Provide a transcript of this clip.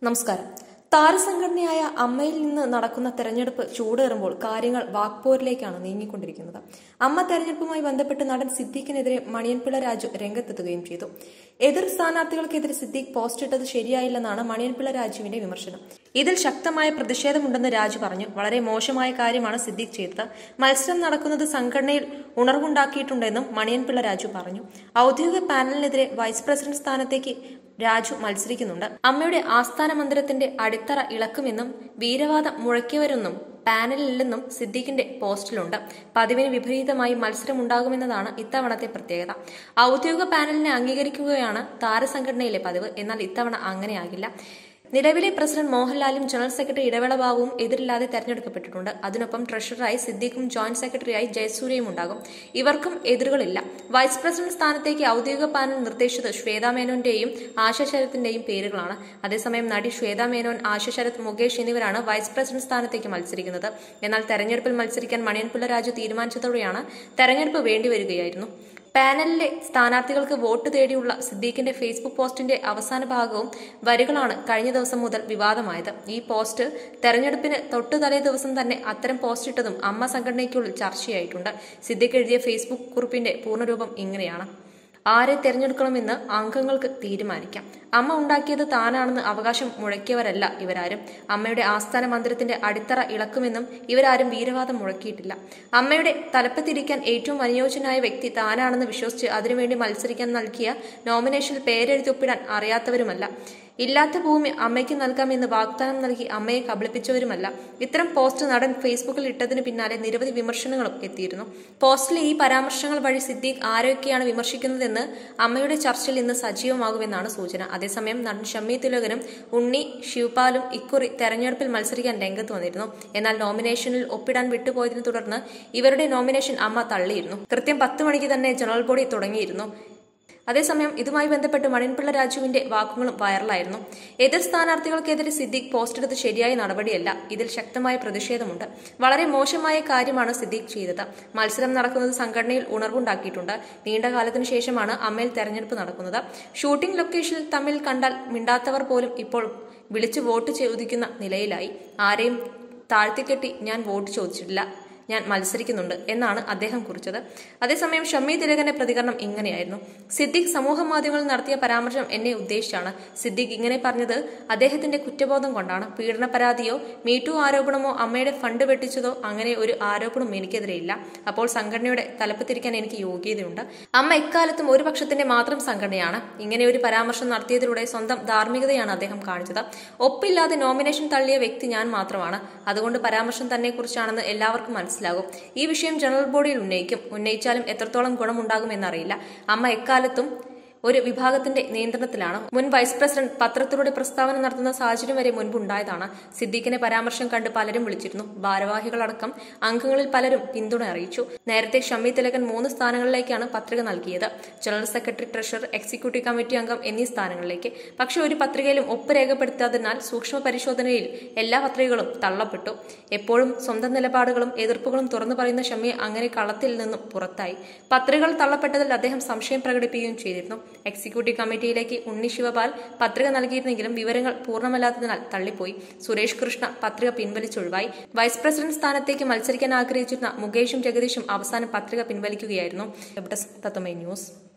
നമസ്കാരം താരസംഘടനയായ അമ്മയിൽ നിന്ന് നടക്കുന്ന തെരഞ്ഞെടുപ്പ് ചൂടേറുമ്പോൾ കാര്യങ്ങൾ വാക്പോരിലേക്കാണ് നീങ്ങിക്കൊണ്ടിരിക്കുന്നത് അമ്മ തെരഞ്ഞെടുപ്പുമായി ബന്ധപ്പെട്ട് നടൻ സിദ്ദീഖിനെതിരെ മണിയൻപിള്ള രാജു രംഗത്തെത്തുകയും ചെയ്തു എതിർ സ്ഥാനാർത്ഥികൾക്കെതിരെ സിദ്ദീഖ് പോസ്റ്റ് ഇട്ടത് ശരിയായില്ലെന്നാണ് മണിയൻപിള്ള രാജുവിന്റെ വിമർശനം ഇതിൽ ശക്തമായ പ്രതിഷേധമുണ്ടെന്ന് രാജു പറഞ്ഞു വളരെ മോശമായ കാര്യമാണ് സിദ്ദീഖ് ചെയ്തത് മത്സരം നടക്കുന്നത് സംഘടനയിൽ ഉണർവുണ്ടാക്കിയിട്ടുണ്ടെന്നും മണിയൻപിള്ള രാജു പറഞ്ഞു ഔദ്യോഗിക പാനലിനെതിരെ വൈസ് പ്രസിഡന്റ് സ്ഥാനത്തേക്ക് രാജു മത്സരിക്കുന്നുണ്ട് അമ്മയുടെ ആസ്ഥാന മന്ദിരത്തിന്റെ അടിത്തറ ഇളക്കുമെന്നും വീരവാദം മുഴക്കിയവരെന്നും പാനലില്ലെന്നും സിദ്ദീഖിന്റെ പോസ്റ്റിലുണ്ട് പതിവിന് വിപരീതമായി മത്സരമുണ്ടാകുമെന്നതാണ് ഇത്തവണത്തെ പ്രത്യേകത ഔദ്യോഗിക പാനലിനെ അംഗീകരിക്കുകയാണ് താരസംഘടനയിലെ പതിവ് എന്നാൽ ഇത്തവണ അങ്ങനെയാകില്ല നിലവിലെ പ്രസിഡന്റ് മോഹൻലാലും ജനറൽ സെക്രട്ടറി ഇടവേള ബാബുവും എതിരില്ലാതെ തെരഞ്ഞെടുക്കപ്പെട്ടിട്ടുണ്ട് അതിനൊപ്പം ട്രഷററായി സിദ്ദീഖും ജോയിന്റ് സെക്രട്ടറിയായി ജയസൂര്യയും ഉണ്ടാകും ഇവർക്കും എതിരുകളില്ല വൈസ് പ്രസിഡന്റ് സ്ഥാനത്തേക്ക് ഔദ്യോഗിക പാനൽ നിർദ്ദേശിച്ചത് ശ്വേതാ മേനോന്റെയും ആശ ശരത്തിന്റെയും പേരുകളാണ് അതേസമയം നടി ശ്വേതാ മേനോൻ ആശ ശരത് മുകേഷ് എന്നിവരാണ് വൈസ് പ്രസിഡന്റ് സ്ഥാനത്തേക്ക് മത്സരിക്കുന്നത് എന്നാൽ തെരഞ്ഞെടുപ്പിൽ മത്സരിക്കാൻ മണിയൻപിള്ള രാജു തീരുമാനിച്ചതോടെയാണ് തെരഞ്ഞെടുപ്പ് വേണ്ടിവരികയായിരുന്നു പാനലിലെ സ്ഥാനാർത്ഥികൾക്ക് വോട്ട് തേടിയുള്ള സിദ്ദീഖിന്റെ ഫേസ്ബുക്ക് പോസ്റ്റിന്റെ അവസാന ഭാഗവും വരികളാണ് കഴിഞ്ഞ ദിവസം മുതൽ വിവാദമായത് ഈ പോസ്റ്റ് തെരഞ്ഞെടുപ്പിന് തൊട്ടു തലേ ദിവസം തന്നെ അത്തരം പോസ്റ്റ് ഇട്ടതും അമ്മ സംഘടനയ്ക്കുള്ളിൽ ചർച്ചയായിട്ടുണ്ട് സിദ്ദീഖ് എഴുതിയ ഫേസ്ബുക്ക് കുറിപ്പിന്റെ പൂർണ്ണരൂപം ഇങ്ങനെയാണ് ആരെ തിരഞ്ഞെടുക്കണമെന്ന് അംഗങ്ങൾക്ക് തീരുമാനിക്കാം അമ്മ ഉണ്ടാക്കിയത് താനാണെന്ന് അവകാശം മുഴക്കിയവരല്ല ഇവരാരും അമ്മയുടെ ആസ്ഥാന മന്ദിരത്തിന്റെ അടിത്തറ ഇളക്കുമെന്നും ഇവരാരും വീരവാദം മുഴക്കിയിട്ടില്ല അമ്മയുടെ തലപ്പത്തിരിക്കാൻ ഏറ്റവും അനുയോജ്യനായ വ്യക്തി താനാണെന്ന് വിശ്വസിച്ച് അതിനുവേണ്ടി മത്സരിക്കാൻ നൽകിയ നോമിനേഷനിൽ പേരെഴുതി ഒപ്പിടാൻ അറിയാത്തവരുമല്ല ഇല്ലാത്ത ഭൂമി അമ്മയ്ക്ക് നൽകാമെന്ന് വാഗ്ദാനം നൽകി അമ്മയെ കബളിപ്പിച്ചവരുമല്ല ഇത്തരം പോസ്റ്റ് നടൻ ഫേസ്ബുക്കിൽ ഇട്ടതിന് പിന്നാലെ നിരവധി വിമർശനങ്ങളും എത്തിയിരുന്നു പോസ്റ്റിലെ ഈ പരാമർശങ്ങൾ വഴി സിദ്ദീഖ് ആരൊക്കെയാണ് വിമർശിക്കുന്നതെന്ന് അമ്മയുടെ ചർച്ചയിൽ ഇന്ന് സജീവമാകുമെന്നാണ് സൂചന അതേസമയം നടൻ ഷമ്മി തിലകനും ഉണ്ണി ശിവപാലും ഇക്കുറി തെരഞ്ഞെടുപ്പിൽ മത്സരിക്കാൻ രംഗത്ത് വന്നിരുന്നു എന്നാൽ നോമിനേഷനിൽ ഒപ്പിടാൻ വിട്ടുപോയതിനെ തുടർന്ന് ഇവരുടെ നോമിനേഷൻ അമ്മ തള്ളിയിരുന്നു കൃത്യം പത്ത് മണിക്ക് തന്നെ ജനറൽ ബോഡി തുടങ്ങിയിരുന്നു അതേസമയം ഇതുമായി ബന്ധപ്പെട്ട് മണിൻപിള്ള രാജുവിന്റെ വാക്കുകളും വൈറലായിരുന്നു എതിർ സ്ഥാനാർത്ഥികൾക്കെതിരെ സിദ്ദീഖ് പോസ്റ്റ് എടുത്ത് ശരിയായ നടപടിയല്ല ഇതിൽ ശക്തമായ പ്രതിഷേധമുണ്ട് വളരെ മോശമായ കാര്യമാണ് സിദ്ദീഖ് ചെയ്തത് മത്സരം നടക്കുന്നത് സംഘടനയിൽ ഉണർവുണ്ടാക്കിയിട്ടുണ്ട് നീണ്ട കാലത്തിനു ശേഷമാണ് അമ്മയിൽ തെരഞ്ഞെടുപ്പ് നടക്കുന്നത് ഷൂട്ടിംഗ് ലൊക്കേഷനിൽ തമ്മിൽ കണ്ടാൽ മിണ്ടാത്തവർ പോലും ഇപ്പോൾ വിളിച്ചു വോട്ട് ചോദിക്കുന്ന നിലയിലായി ആരെയും താഴ്ത്തിക്കെട്ടി ഞാൻ വോട്ട് ചോദിച്ചിട്ടില്ല ഞാൻ മത്സരിക്കുന്നുണ്ട് എന്നാണ് അദ്ദേഹം കുറിച്ചത് അതേസമയം ഷമ്മി തിലകന്റെ പ്രതികരണം ഇങ്ങനെയായിരുന്നു സിദ്ദിഖ് സമൂഹ മാധ്യമങ്ങളിൽ നടത്തിയ പരാമർശം എന്നെ ഉദ്ദേശിച്ചാണ് സിദ്ദിഖ് ഇങ്ങനെ പറഞ്ഞത് അദ്ദേഹത്തിന്റെ കുറ്റബോധം കൊണ്ടാണ് പീഡന പരാതിയോ മീറ്റു ആരോപണമോ അമ്മയുടെ ഫണ്ട് വെട്ടിച്ചതോ അങ്ങനെ ഒരു ആരോപണവും എനിക്കെതിരെയില്ല അപ്പോൾ സംഘടനയുടെ തലപ്പത്തിരിക്കാൻ എനിക്ക് യോഗ്യതയുണ്ട് അമ്മ എക്കാലത്തും ഒരു പക്ഷത്തിന്റെ മാത്രം സംഘടനയാണ് ഇങ്ങനെ ഒരു പരാമർശം നടത്തിയതിലൂടെ സ്വന്തം ധാർമ്മികതയാണ് അദ്ദേഹം കാണിച്ചത് ഒപ്പില്ലാതെ നോമിനേഷൻ തള്ളിയ വ്യക്തി ഞാൻ മാത്രമാണ് അതുകൊണ്ട് പരാമർശം തന്നെ കുറിച്ചാണെന്ന് എല്ലാവർക്കും മനസ്സിലാക്കും മനസ്സിലാകും ഈ വിഷയം ജനറൽ ബോഡിയിൽ ഉന്നയിക്കും ഉന്നയിച്ചാലും എത്രത്തോളം ഗുണമുണ്ടാകുമെന്നറിയില്ല അമ്മ എക്കാലത്തും ഒരു വിഭാഗത്തിന്റെ നിയന്ത്രണത്തിലാണ് മുൻ വൈസ് പ്രസിഡന്റ് പത്രത്തിലൂടെ പ്രസ്താവന നടത്തുന്ന സാഹചര്യം വരെ മുൻപുണ്ടായതാണ് സിദ്ദീഖിനെ പരാമർശം കണ്ട് പലരും വിളിച്ചിരുന്നു ഭാരവാഹികളടക്കം അംഗങ്ങളിൽ പലരും പിന്തുണ അറിയിച്ചു നേരത്തെ ഷമ്മി തിലകൻ മൂന്ന് സ്ഥാനങ്ങളിലേക്കാണ് പത്രിക നൽകിയത് general secretary treasurer executive committee അംഗം എന്നീ സ്ഥാനങ്ങളിലേക്ക് പക്ഷേ ഒരു പത്രികയിലും ഒപ്പ് രേഖപ്പെടുത്താത്തതിനാൽ സൂക്ഷ്മ പരിശോധനയിൽ എല്ലാ പത്രികകളും തള്ളപ്പെട്ടു എപ്പോഴും സ്വന്തം നിലപാടുകളും എതിർപ്പുകളും തുറന്നു പറയുന്ന ഷമ്മി അങ്ങനെ കളത്തിൽ നിന്നും പുറത്തായി പത്രികകൾ തള്ളപ്പെട്ടതിൽ അദ്ദേഹം സംശയം പ്രകടിപ്പിക്കുകയും ചെയ്തിരുന്നു എക്സിക്യൂട്ടീവ് കമ്മിറ്റിയിലേക്ക് ഉണ്ണി ശിവപാൽ പത്രിക നൽകിയിരുന്നെങ്കിലും വിവരങ്ങൾ പൂർണ്ണമല്ലാത്തതിനാൽ തള്ളിപ്പോയി സുരേഷ് കൃഷ്ണ പത്രിക പിൻവലിച്ചൊഴിവായി വൈസ് പ്രസിഡന്റ് സ്ഥാനത്തേക്ക് മത്സരിക്കാൻ ആഗ്രഹിച്ചിരുന്ന മുകേഷും ജഗദീഷും അവസാനം പത്രിക പിൻവലിക്കുകയായിരുന്നു തത്തമൈ ന്യൂസ്